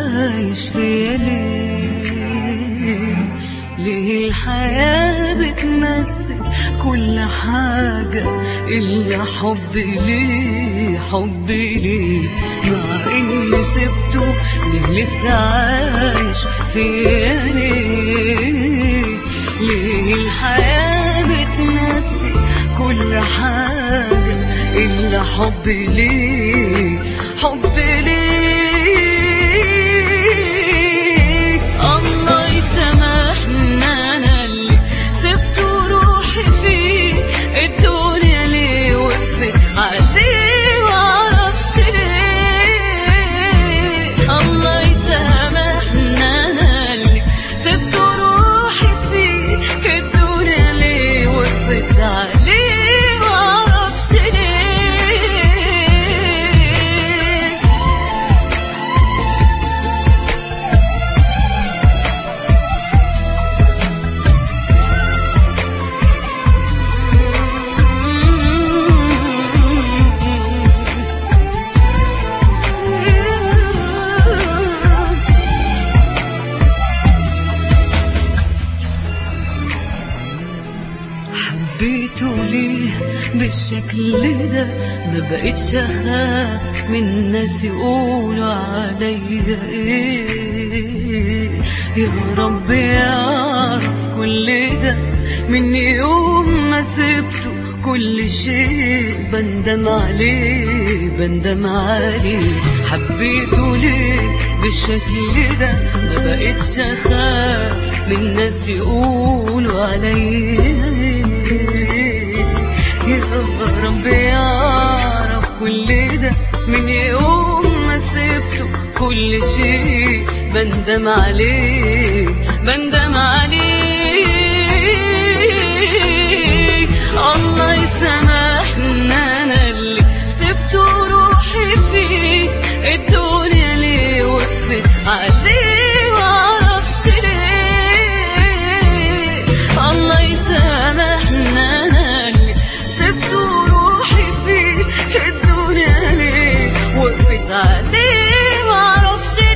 عايش فيا ليه ليه الحياة بتمثل كل حاجة إلا حبي ليه حبي ليه مع إني سبته ليه لسه عايش فيا ليه ليه الحياة بتمثل كل حاجة إلا حبي ليه حبي ليه الله يسامحني أنا اللي سبت روحي فيه الدنيا ليه وقفت عليه معرفش ليه الله يسامحني أنا اللي سبت روحي فيه الدنيا ليه وقفت عليه معرفش ليه حبيته ليه بالشكل ده ما بقتش اخاف من الناس يقولوا عليا ايه يا رب يعرف كل ده من يوم ما سبته كل شيء بندم عليه بندم عليه حبيته ليه بالشكل ده ما بقتش اخاف من الناس يقولوا عليا يا رب يعرف كل ده من يوم ما سبته كل شيء بندم عليه بندم عليه الله يسامحني انا اللي سبت روحي فيه الدنيا ليه وقفت عليه معرفش ليه الله يسامحني انا اللي سبت روحي فيه الدنيا ليه وقفت عليه معرفش ليه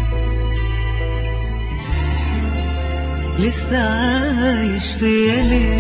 لسه عايش فيا ليه